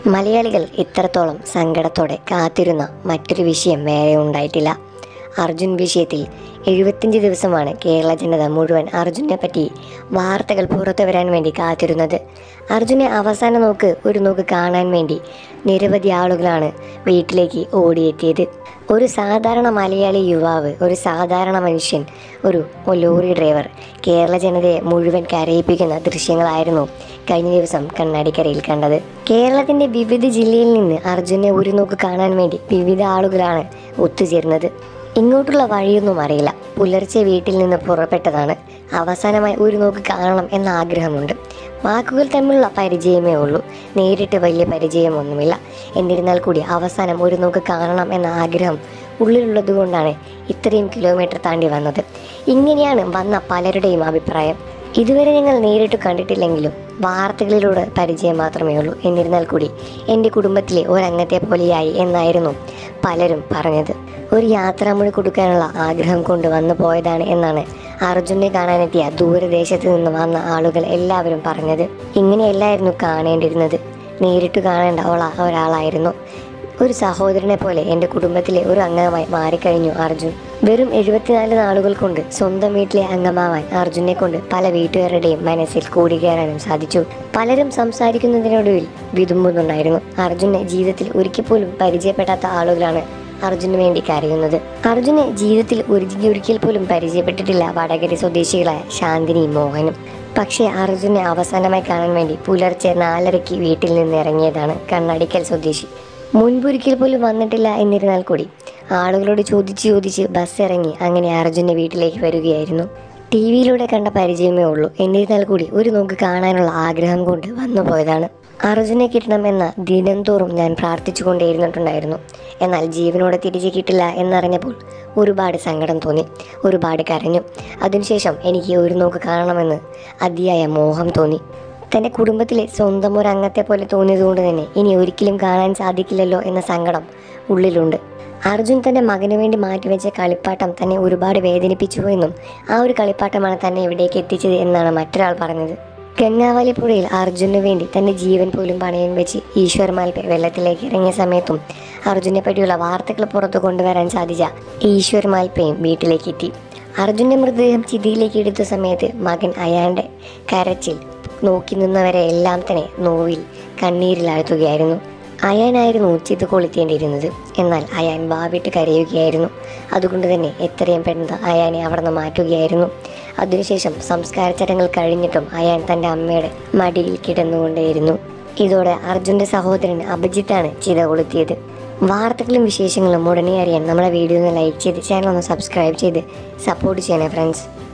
മലയാളികൾ ഇത്രത്തോളം സങ്കടത്തോടെ കാത്തിരുന്ന മറ്റൊരു വിഷയം വേറെ ഉണ്ടായിട്ടില്ല അർജുൻ വിഷയത്തിൽ എഴുപത്തിയഞ്ച് ദിവസമാണ് കേരള ജനത മുഴുവൻ അർജുനെ പറ്റി വാർത്തകൾ പുറത്തു വരാൻ വേണ്ടി കാത്തിരുന്നത് അർജുനെ അവസാന നോക്ക് ഒരു നോക്ക് കാണാൻ വേണ്ടി നിരവധി ആളുകളാണ് വീട്ടിലേക്ക് ഓടിയെത്തിയത് ഒരു സാധാരണ മലയാളി യുവാവ് ഒരു സാധാരണ മനുഷ്യൻ ഒരു ലോറി ഡ്രൈവർ കേരള ജനതയെ മുഴുവൻ കരയിപ്പിക്കുന്ന ദൃശ്യങ്ങളായിരുന്നു കഴിഞ്ഞ ദിവസം കണ്ണാടിക്കരയിൽ കണ്ടത് കേരളത്തിന്റെ വിവിധ ജില്ലയിൽ നിന്ന് അർജുനെ ഒരു നോക്ക് കാണാൻ വേണ്ടി വിവിധ ആളുകളാണ് ഒത്തുചേർന്നത് ഇങ്ങോട്ടുള്ള വഴിയൊന്നും അറിയില്ല പുലർച്ചെ വീട്ടിൽ നിന്ന് പുറപ്പെട്ടതാണ് അവസാനമായി ഒരു നോക്ക് കാണണം എന്ന ആഗ്രഹമുണ്ട് വാക്കുകൾ തമ്മിലുള്ള പരിചയമേ ഉള്ളൂ നേരിട്ട് വലിയ പരിചയമൊന്നുമില്ല എന്നിരുന്നാൽ കൂടി അവസാനം ഒരു നോക്ക് കാണണം എന്ന ആഗ്രഹം ഉള്ളിലുള്ളത് കൊണ്ടാണ് ഇത്രയും കിലോമീറ്റർ താണ്ടി വന്നത് ഇങ്ങനെയാണ് വന്ന പലരുടെയും അഭിപ്രായം ഇതുവരെ ഞങ്ങൾ നേരിട്ട് കണ്ടിട്ടില്ലെങ്കിലും വാർത്തകളിലൂടെ പരിചയം മാത്രമേ ഉള്ളൂ എന്നിരുന്നാൽ കൂടി എൻ്റെ കുടുംബത്തിലെ ഒരംഗത്തെ പോലെയായി എന്നായിരുന്നു പലരും പറഞ്ഞത് ഒരു യാത്രാമൊഴി കൊടുക്കാനുള്ള ആഗ്രഹം കൊണ്ട് വന്നു പോയതാണ് എന്നാണ് അർജുനെ കാണാനെത്തിയ ദൂരദേശത്ത് നിന്ന് വന്ന ആളുകൾ എല്ലാവരും പറഞ്ഞത് ഇങ്ങനെയല്ലായിരുന്നു കാണേണ്ടിയിരുന്നത് നേരിട്ട് കാണേണ്ട ഒള ഒരാളായിരുന്നു ഒരു സഹോദരനെ പോലെ എൻ്റെ കുടുംബത്തിലെ ഒരു അംഗമായി മാറിക്കഴിഞ്ഞു അർജുൻ വെറും എഴുപത്തിനാല് നാളുകൾ കൊണ്ട് സ്വന്തം വീട്ടിലെ അംഗമാവാൻ അർജുനെ കൊണ്ട് പല വീട്ടുകാരുടെയും മനസ്സിൽ കൂടിക്കയറാനും സാധിച്ചു പലരും സംസാരിക്കുന്നതിനൊടുവിൽ വിതുമ്പുന്നുണ്ടായിരുന്നു അർജുനെ ജീവിതത്തിൽ ഒരിക്കൽ പോലും പരിചയപ്പെടാത്ത ആളുകളാണ് അർജുന് വേണ്ടി കരയുന്നത് അർജുനെ ജീവിതത്തിൽ ഒരിക്കൽ ഒരിക്കൽ പോലും പരിചയപ്പെട്ടിട്ടില്ല വടകര സ്വദേശികളായ ശാന്തിനിയും മോഹനും പക്ഷേ അർജുനെ അവസാനമായി കാണാൻ വേണ്ടി പുലർച്ചെ നാലരയ്ക്ക് വീട്ടിൽ നിന്ന് ഇറങ്ങിയതാണ് കണ്ണാടിക്കൽ സ്വദേശി മുൻപൊരിക്കൽ പോലും വന്നിട്ടില്ല എന്നിരുന്നാൽ കൂടി ആളുകളോട് ചോദിച്ച് ചോദിച്ച് ബസ് ഇറങ്ങി അങ്ങനെ അർജുൻ്റെ വീട്ടിലേക്ക് വരികയായിരുന്നു ടി വിയിലൂടെ കണ്ട പരിചയമേ ഉള്ളൂ എന്നിരുന്നാൽ കൂടി ഒരു നോക്ക് കാണാനുള്ള ആഗ്രഹം കൊണ്ട് വന്നു പോയതാണ് അർജുനെ കിട്ടണമെന്ന ദിനം തോറും ഞാൻ പ്രാർത്ഥിച്ചുകൊണ്ടേയിരുന്നിട്ടുണ്ടായിരുന്നു എന്നാൽ ജീവനോടെ തിരിച്ചു കിട്ടില്ല എന്നറിഞ്ഞപ്പോൾ ഒരുപാട് സങ്കടം തോന്നി ഒരുപാട് കരഞ്ഞു അതിനുശേഷം എനിക്ക് ഒരു നോക്ക് കാണണമെന്ന് അതിയായ മോഹം തോന്നി തൻ്റെ കുടുംബത്തിലെ സ്വന്തം ഒരു അംഗത്തെ പോലെ തോന്നിയതുകൊണ്ട് തന്നെ ഇനി ഒരിക്കലും കാണാൻ സാധിക്കില്ലല്ലോ എന്ന സങ്കടം ഉള്ളിലുണ്ട് അർജുൻ തൻ്റെ മകന് വേണ്ടി മാറ്റിവെച്ച കളിപ്പാട്ടം തന്നെ ഒരുപാട് വേദനിപ്പിച്ചു എന്നും ആ ഒരു കളിപ്പാട്ടമാണ് തന്നെ ഇവിടേക്ക് എത്തിച്ചത് എന്നാണ് മറ്റൊരാൾ പറഞ്ഞത് ഗംഗാവലി പുഴയിൽ അർജുനു വേണ്ടി തൻ്റെ ജീവൻ പോലും പണയം വെച്ച് ഈശ്വർ മാൽപെ വെള്ളത്തിലേക്ക് ഇറങ്ങിയ സമയത്തും അർജുനെ പറ്റിയുള്ള വാർത്തകൾ പുറത്തു കൊണ്ടുവരാൻ സാധിച്ച ഈശ്വർ മാൽപ്പയും വീട്ടിലേക്ക് എത്തി അർജുൻ്റെ മൃതദേഹം ചിതിയിലേക്ക് എടുത്ത സമയത്ത് മകൻ അയാൻ്റെ കരച്ചിൽ നോക്കി നിന്നവരെ എല്ലാം തന്നെ നോവിൽ കണ്ണീരിലാഴ്ത്തുകയായിരുന്നു അയാനായിരുന്നു ചിത് കൊളുത്തേണ്ടിയിരുന്നത് എന്നാൽ അയാൻ വാവിട്ട് കരയുകയായിരുന്നു അതുകൊണ്ട് തന്നെ എത്രയും പെട്ടെന്ന് അയാനെ അവിടെ നിന്ന് മാറ്റുകയായിരുന്നു അതിനുശേഷം സംസ്കാര ചടങ്ങുകൾ കഴിഞ്ഞിട്ടും അയാൻ തൻ്റെ അമ്മയുടെ മടിയിൽ കിടന്നുകൊണ്ടേയിരുന്നു ഇതോടെ അർജുൻ്റെ സഹോദരൻ അഭിജിത്താണ് ചിത കൊളുത്തിയത് വാർത്തകളും വിശേഷങ്ങളും ഉടനെ അറിയാൻ നമ്മുടെ വീഡിയോ ഒന്ന് ലൈക്ക് ചെയ്ത് ചാനൽ ഒന്ന് സബ്സ്ക്രൈബ് ചെയ്ത് സപ്പോർട്ട് ചെയ്യണേ ഫ്രണ്ട്സ്